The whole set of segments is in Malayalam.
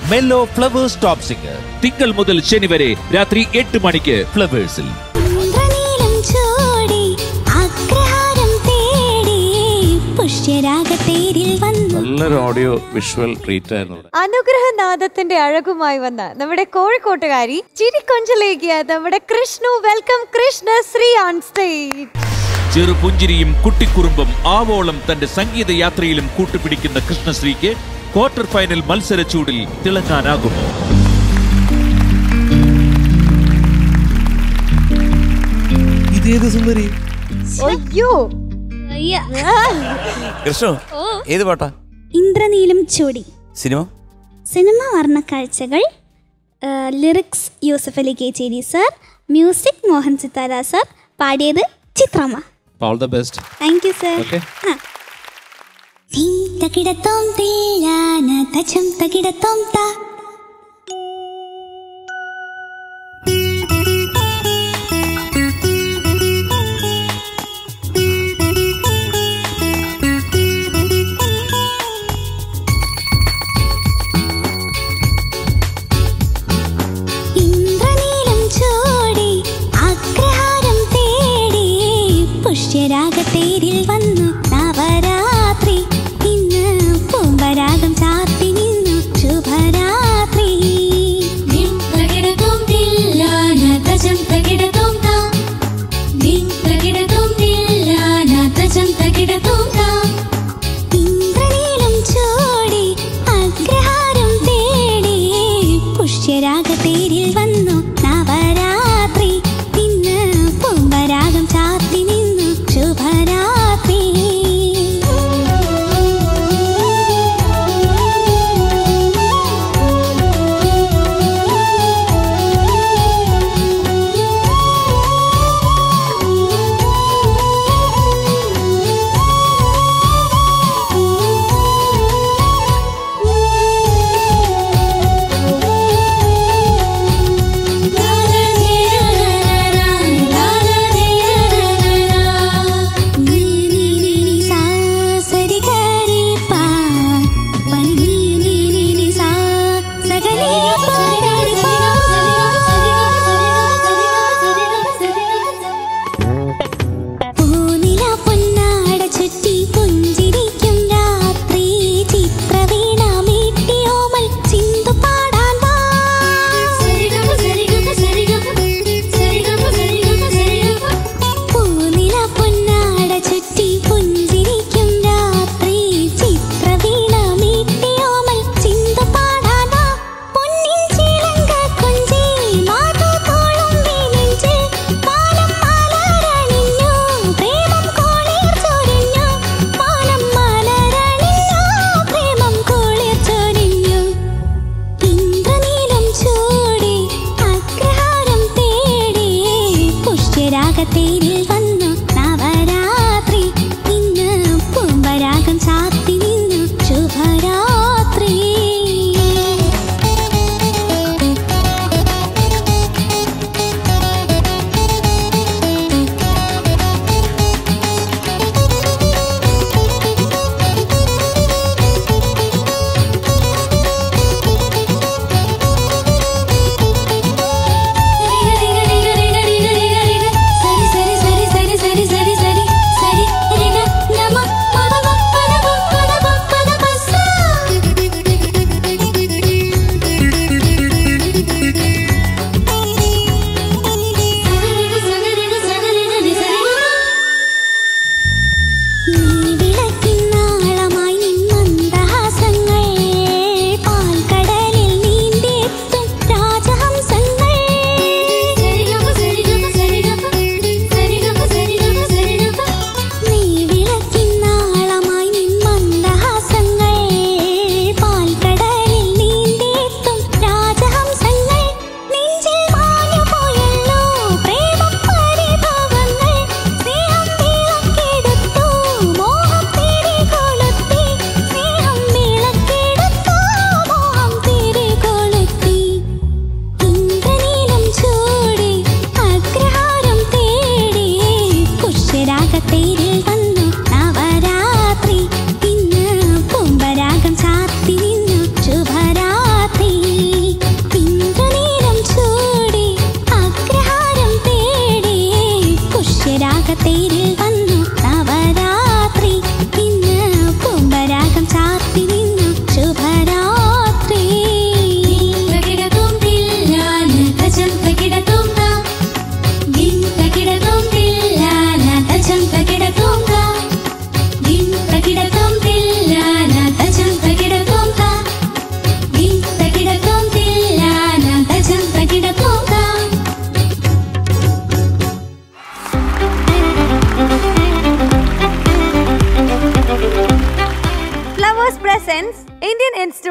മെല്ലോ ഫ്ലവേഴ്സ് ടോപ് സിംഗർ തിങ്കൾ മുതൽ ശനി വരെ രാത്രി എട്ട് മണിക്ക് ഫ്ലവേഴ്സിൽ ഇന്ദ്രനീലം ചൂടി അഗ്രഹാരം തേടി പുഷ്യരാഗത്തേരിൽ വന്നു നല്ലൊരു ഓഡിയോ വിഷ്വൽ ട്രീറ്റ് ആയിരുന്നു ഇവിടെ. അനുഗ്രഹനാഥത്തിന്റെ അഴകുമായി വന്ന നമ്മുടെ കോഴിക്കോട്ടുകാരി ചിരിക്കൊഞ്ചലേക്ക് നമ്മുടെ Krishnu welcome Krishna Sree on stage ചെറുപുഞ്ചിരിയും കുട്ടിക്കുറുമ്പും ആവോളം തന്റെ സംഗീത യാത്രയിലും കൂട്ടുപിടിക്കുന്ന കൃഷ്ണശ്രീക്ക് ക്വാർട്ടർ ഫൈനൽ മത്സരച്ചൂടിൽ തിളങ്ങാനാകുമോ ഇതേത് സുന്ദരി അയ്യോ കൃഷ്ണു ഏത് പാട്ടാ ഇന്ദ്രനീലം ചൂടി cinema cinema Varnakkazhchakal lyrics Yusuf Ali Kechery sir music Mohan Sithara sir പാടിയത് ചിത്രമ്മ all the best thank you sir okay തകിടത്തോം തീയാന തച്ചം തകിടത്തോം താ ഇന്ദ്രനീലം ചൂടി അഗ്രഹാരം തേടി പുഷ്യരാഗത്തേരിൽ വന്നു നവരാത്രി ഇന്ന് പൂമ്പരാഗം ചാർത്തി നിന്നു ശുഭരാ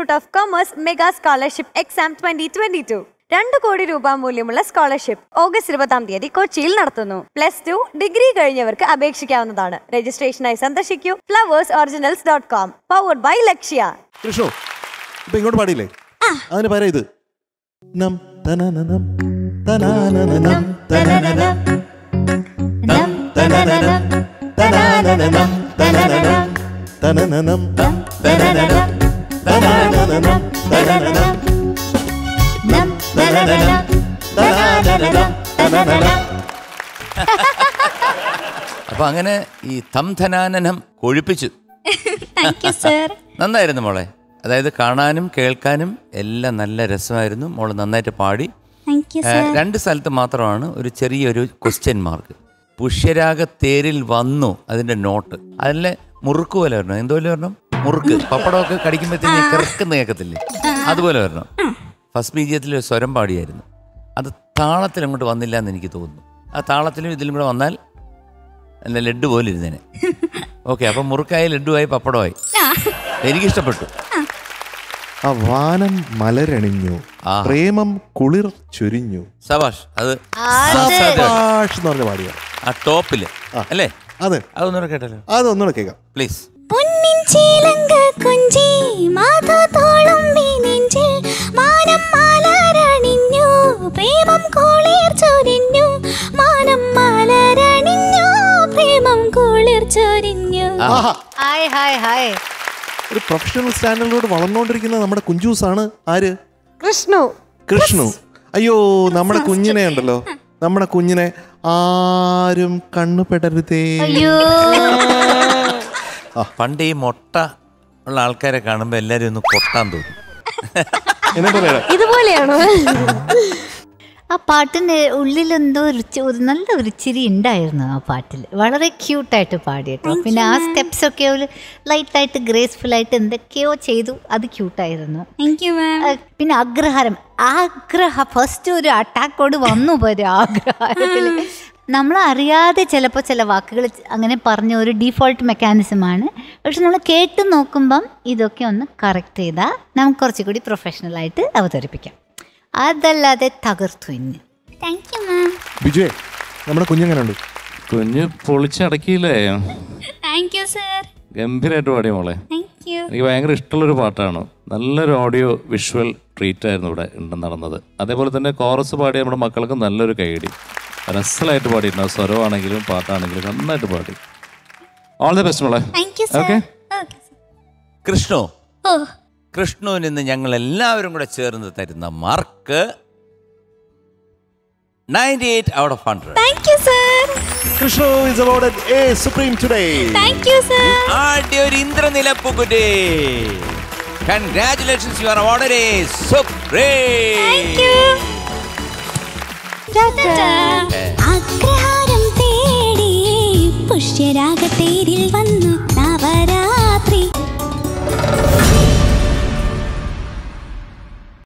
institute of commerce mega scholarship exam twenty twenty two രണ്ട് കോടി രൂപ മൂല്യമുള്ള സ്കോളർഷിപ്പ് ഓഗസ്റ്റ് ഇരുപതാം തീയതി കൊച്ചിയിൽ നടത്തുന്നു പ്ലസ് ടു ഡിഗ്രി കഴിഞ്ഞവർക്ക് അപേക്ഷിക്കാവുന്നതാണ് രജിസ്ട്രേഷനായി സന്ദർശിക്കൂ Flowers Originals dot com powered by Lakshya Krishnu ഇപ്പൊ ഇങ്ങോട്ട് പാടിയില്ലേ അതിന് പകരം ഇത് നം തനനനം തനാനനനം തനനനം നം തനനനം തനാനനനം തനനനം തനനനം തനനനം തനാനനനം തനനനം നം തനനനം തനാനനനം തനനനം അപ്പൊ അങ്ങനെ ഈ തംധനാനനം കൊഴിപ്പിച്ചു താങ്ക് യു സർ നന്നായിരുന്നു മോളെ അതായത് കാണാനും കേൾക്കാനും എല്ലാം നല്ല രസമായിരുന്നു മോള് നന്നായിട്ട് പാടി താങ്ക് യു ഏ, സർ രണ്ട് സ്ഥലത്ത് മാത്രമാണ് ഒരു ചെറിയൊരു ക്വസ്റ്റ്യൻ മാർക്ക് പുഷ്യരാഗ തേരിൽ വന്നു അതിന്റെ നോട്ട് അതിലെ മുറുക്ക് പോലെ വരണം എന്തോലെ വരണം മുറുക്ക് പപ്പടമൊക്കെ കടിക്കുമ്പോഴത്തേക്ക് കിറക്കുന്ന കേൾക്കത്തില്ലേ അതുപോലെ വരണം ഫസ്റ്റ് ബീജത്തിൽ ഒരു സ്വരം പാടിയായിരുന്നു അത് താളത്തിൽ അങ്ങോട്ട് വന്നില്ല എന്ന് എനിക്ക് തോന്നുന്നു ആ താളത്തിലും ഇതിലും കൂടെ വന്നാൽ നല്ല ലഡ്ഡു പോലെ ഇരുന്നേനെ ഓക്കെ അപ്പം മുറുക്കായി ലഡ്ഡുവായി പപ്പടമായി എനിക്കിഷ്ടപ്പെട്ടു ആ വാനം മലരണിഞ്ഞു ആഹാ. പ്രേമം കുളിർ ചൊരിഞ്ഞു സബാഷ് അത് ഭാഷ് എന്ന് പറഞ്ഞ പാടിയ ആ ടോപ്പില് അല്ലേ അതെ അതൊന്നുകൂടെ കേട്ടല്ലോ അതൊന്നുകൂടെ കേൾക്കാം പ്ലീസ് പൊന്നിൻ ചീലങ്ക കുഞ്ചി മാതാത്തോളം നെഞ്ചിൽ മാനം മാലരണിഞ്ഞു പ്രേമം കോളിർ ചൊരിഞ്ഞു മാനം മാലരണിഞ്ഞു പ്രേമം കോളിർ ചൊരിഞ്ഞു ആഹാ ഹായ് ഹായ് ഹായ് ഒരു പ്രൊഫഷണൽ സ്റ്റാൻഡേർഡിലോട് വളർന്നുകൊണ്ടിരിക്കുന്ന നമ്മുടെ കുഞ്ചൂസാണ് ആര് കൃഷ്ണു കൃഷ്ണു അയ്യോ നമ്മുടെ കുഞ്ഞിനെ ഉണ്ടല്ലോ നമ്മുടെ കുഞ്ഞിനെ ആരും കണ്ണു പെടരുതേ പണ്ട് ഈ മുട്ട ഉള്ള ആൾക്കാരെ കാണുമ്പോൾ എല്ലാരും ഒന്ന് കൊട്ടാൻ തോന്നും എന്നെ പറയാ ഇതുപോലെയാണോ ആ പാട്ടിൻ്റെ ഉള്ളിലെന്തോ ഒരു ചി- ഒരു നല്ല ഒരു ചിരി ഉണ്ടായിരുന്നു ആ പാട്ടിൽ വളരെ ക്യൂട്ടായിട്ട് പാടിയിട്ടോ പിന്നെ ആ സ്റ്റെപ്സ് ഒക്കെ ഒരു ലൈറ്റായിട്ട് ഗ്രേസ്ഫുൾ ആയിട്ട് എന്തൊക്കെയോ ചെയ്തു അത് ക്യൂട്ടായിരുന്നു താങ്ക് യു മാം പിന്നെ ആഗ്രഹാരം ആഗ്രഹ ഫസ്റ്റ് ഒരു അറ്റാക്കോട് വന്നു പോയത് ആഗ്രഹാരത്തിൽ നമ്മൾ അറിയാതെ ചിലപ്പോൾ ചില വാക്കുകൾ അങ്ങനെ പറഞ്ഞ ഒരു ഡീഫോൾട്ട് മെക്കാനിസമാണ് പക്ഷെ നമ്മൾ കേട്ട് നോക്കുമ്പം ഇതൊക്കെ ഒന്ന് കറക്റ്റ് ചെയ്താൽ നമുക്ക് കുറച്ചുകൂടി പ്രൊഫഷണലായിട്ട് അവതരിപ്പിക്കാം അതല്ലാതെ തകർത്തു ഇന്ന് താങ്ക് യു മാം ബിജുവേ നമ്മുടെ കുഞ്ഞെങ്ങനെ ഉണ്ട് കുഞ്ഞ് പൊളിച്ചടക്കിയില്ലേ താങ്ക് യു സർ ഗംഭീരമായിട്ട് പാടിയ മോളെ താങ്ക് യു എനിക്ക് ഭയങ്കര ഇഷ്ടമുള്ളൊരു പാട്ടാണ് നല്ലൊരു ഓഡിയോ വിഷ്വൽ ട്രീറ്റ് ആയിരുന്നു ഇവിടെ ഉണ്ട് നടന്നത് അതേപോലെ തന്നെ കോറസ് പാടിയ നമ്മുടെ മക്കൾക്ക് നല്ലൊരു കൈയടി രസലായിട്ട് പാടിയിട്ടുണ്ട് സ്വരമാണെങ്കിലും പാട്ടാണെങ്കിലും നന്നായിട്ട് പാടി ഓൾ ദി ബെസ്റ്റ് മോളെ thank you sir Okay. Okay Krishnu ഓ കൃഷ്ണുവിന് ഇന്ന് ഞങ്ങൾ എല്ലാവരും കൂടെ ചേർന്ന് തരുന്ന mark ninety eight out of hundred thank you sir Krishnu is awarded a supreme today thank you sir ആദ്യ ഒരു ഇന്ദ്രനിലപ്പുകുട്ടി കൺഗ്രാറ്റുലേഷൻസ് യു ആർ വളരെ താങ്ക് യു അഗ്രഹാരം തേടി പുഷ്യരാഗത്തേരിൽ വന്നു